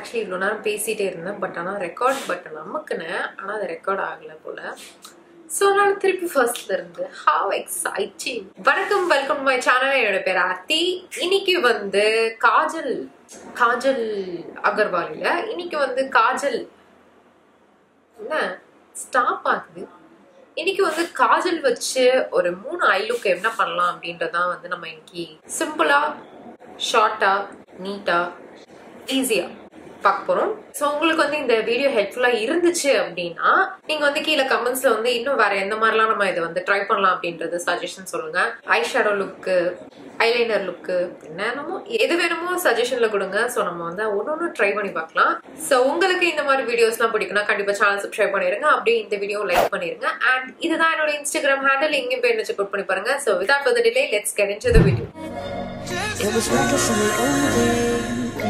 Actually இவ்வளோ நேரம் பேசிகிட்டே இருந்தேன் பட் ஆனால் ரெக்கார்ட் பட்டன் அமுக்குனேன் ஆனால் அது ரெக்கார்ட் ஆகலை போல் ஸோ நான் திருப்பி ஃபர்ஸ்ட்ல இருந்து ஹவ் எக்ஸைட்டிங் வணக்கம் வெல்கம் மை சேனல் என்னோட பேர் ஆர்த்தி இன்னைக்கு வந்து காஜல் காஜல் அகர்வால் இல்ல இன்னைக்கு வந்து காஜல் என்ன ஸ்டாப் ஆகுது இன்னைக்கு வந்து காஜல் வச்சு ஒரு மூணு ஐ லுக் என்ன பண்ணலாம் அப்படின்றதான் வந்து நம்ம இன்னைக்கு சிம்பிளா ஷார்ட்டா நீட்டா ஈஸியா பார்க்க போறோம் ஸோ உங்களுக்கு வந்து இந்த வீடியோ ஹெல்ப்ஃபுல்லா இருந்துச்சு அப்படின்னா நீங்க வந்து கீழே கமெண்ட்ஸ்ல வந்து இன்னும் வேற எந்த மாதிரிலாம் நம்ம இதை வந்து ட்ரை பண்ணலாம் அப்படின்றது சஜஷன் சொல்லுங்க ஐ ஷேடோ லுக்கு ஐலைனர் லுக்கு என்னென்னமோ எது வேணுமோ சஜஷன்ல கொடுங்க ஸோ நம்ம வந்து ஒன்று ஒன்று ட்ரை பண்ணி பார்க்கலாம் ஸோ உங்களுக்கு இந்த மாதிரி வீடியோஸ்லாம் பிடிக்கும்னா கண்டிப்பா சேனல் சப்ஸ்கிரைப் பண்ணிருங்க அப்படியே இந்த வீடியோ லைக் பண்ணிருங்க அண்ட் இதுதான் என்னோட இன்ஸ்டாகிராம் ஹேண்டில் இங்கேயும் போய் என்ன செக் பண்ணி பாருங்க so without further delay let's get into the video It was like a silly old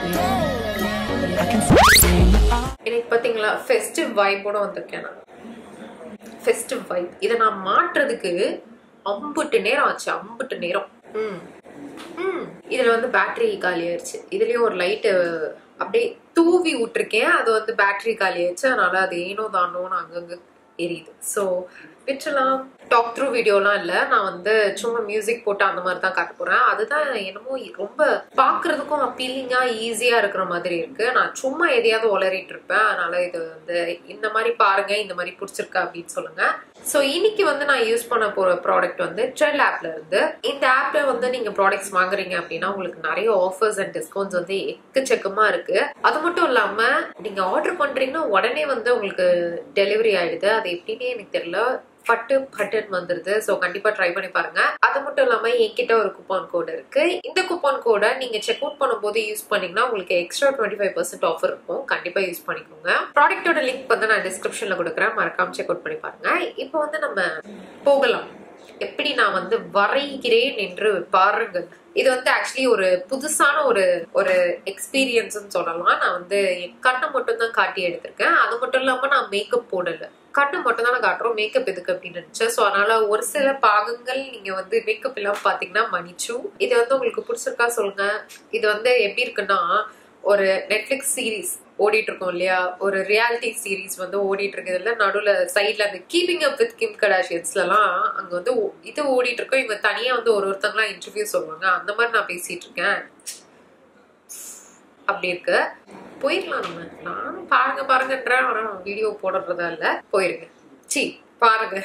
day. I can see எனக்கு பாத்தீங்களா ஃபெஸ்டிவ் வைப்போட வந்திருக்கேன் நான் ஃபெஸ்டிவ் வைப் இதை நான் மாற்றுறதுக்கு அம்புட்டு நேரம் ஆச்சு அம்புட்டு நேரம் ம் ம் இதுல வந்து பேட்டரி காலி ஆயிடுச்சு இதுலயும் ஒரு லைட்டு அப்படியே தூவி விட்டுருக்கேன் அது வந்து பேட்டரி காலி ஆயிடுச்சு அதனால அது ஏனோ தானோன்னு அங்கங்க எரியுது ஸோ விட்டுலாம் டாக் த்ரூ வீடியோலாம் இல்லை நான் வந்து சும்மா மியூசிக் போட்டு அந்த மாதிரி தான் காட்ட போறேன் அதுதான் என்னமோ ரொம்ப பார்க்கிறதுக்கும் அப்பீலிங்கா ஈஸியா இருக்கிற மாதிரி இருக்கு நான் சும்மா எதையாவது உளறிட்டு இருப்பேன் அதனால இது வந்து இந்த மாதிரி பாருங்க இந்த மாதிரி பிடிச்சிருக்கா அப்படின்னு சொல்லுங்க ஸோ இன்னைக்கு வந்து நான் யூஸ் பண்ண போற ப்ராடக்ட் வந்து ட்ரெல் ஆப்ல இருந்து இந்த ஆப்ல வந்து நீங்க ப்ராடக்ட்ஸ் வாங்குறீங்க அப்படின்னா உங்களுக்கு நிறைய ஆஃபர்ஸ் அண்ட் டிஸ்கவுண்ட்ஸ் வந்து எக்கச்சக்கமா இருக்கு அது மட்டும் இல்லாம நீங்க ஆர்டர் பண்றீங்கன்னா உடனே வந்து உங்களுக்கு டெலிவரி ஆயிடுது அது எப்படின்னே எனக்கு தெரியல பட்டு பட்டன் வந்துருது ஸோ கண்டிப்பா ட்ரை பண்ணி பாருங்க அது மட்டும் இல்லாம என்கிட்ட ஒரு கூப்பான் கோட் இருக்கு இந்த கூப்பான் கோடை நீங்க செக் அவுட் பண்ணும்போது யூஸ் பண்ணீங்கன்னா உங்களுக்கு extra twenty five percent offer இருக்கும் கண்டிப்பா யூஸ் பண்ணிக்கோங்க ப்ராடக்ட்டோட லிங்க் வந்து நான் டிஸ்கிரிப்ஷன்ல கொடுக்குறேன் மறக்காம செக் அவுட் பண்ணி பாருங்க இப்போ வந்து நம்ம போகலாம் எப்படி நான் வந்து வரைகிறேன் என்று பாருங்கள் இது வந்து ஆக்சுவலி ஒரு புதுசான ஒரு ஒரு எக்ஸ்பீரியன்ஸ்னு சொல்லலாம் நான் வந்து என் கண்ணை மட்டும் தான் காட்டி எடுத்திருக்கேன் அது மட்டும் இல்லாம நான் மேக்கப் போடல கண்ணு மட்டும் தான் காட்டுறோம் மேக்கப் எதுக்கு அப்படின்னு நினைச்சேன் ஸோ அதனால ஒரு சில பாகங்கள் நீங்க வந்து மேக்கப் இல்லாம பாத்தீங்கன்னா மன்னிச்சு இது வந்து உங்களுக்கு பிடிச்சிருக்கா சொல்லுங்க இது வந்து எப்படி இருக்குன்னா ஒரு நெட்ஃபிளிக்ஸ் சீரீஸ் ஓடிட்டு இருக்கோம் இல்லையா ஒரு ரியாலிட்டி சீரீஸ் வந்து ஓடிட்டு இருக்குதுல நடுவுல சைட்ல அந்த கீப்பிங் அப் வித் கிம் கடாஷியன்ஸ்லாம் அங்க வந்து ஓ- இது ஓடிட்டு இருக்கோம் இவங்க தனியா வந்து ஒரு ஒருத்தங்களாம் இன்டர்வியூ சொல்லுவாங்க அந்த மாதிரி நான் பேசிட்டு இருக்கேன் அப்படி இருக்கு போயிடலாம் நம்ம நானும் பாருங்க பாருங்கன்றேன் ஆனா வீடியோ போடுறதா இல்ல போயிருங்க சி பாருங்க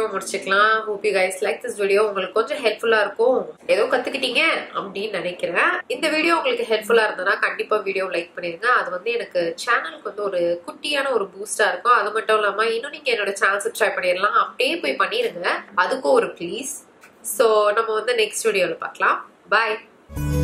வீடியோ முடிச்சுக்கலாம் hope you guys like this video உங்களுக்கு கொஞ்சம் ஹெல்ப்ஃபுல்லா இருக்கும் ஏதோ கத்துக்கிட்டீங்க அப்படின்னு நினைக்கிறேன் இந்த வீடியோ உங்களுக்கு ஹெல்ப்ஃபுல்லா இருந்ததுன்னா கண்டிப்பா வீடியோ லைக் பண்ணிருங்க அது வந்து எனக்கு சேனலுக்கு வந்து ஒரு குட்டியான ஒரு பூஸ்டா இருக்கும் அது மட்டும் இல்லாம இன்னும் நீங்க என்னோட சேனல் சப்ஸ்கிரைப் பண்ணிடலாம் அப்படியே போய் பண்ணிருங்க அதுக்கும் ஒரு ப்ளீஸ் ஸோ நம்ம வந்து நெக்ஸ்ட் வீடியோவில் பார்க்கலாம் பாய்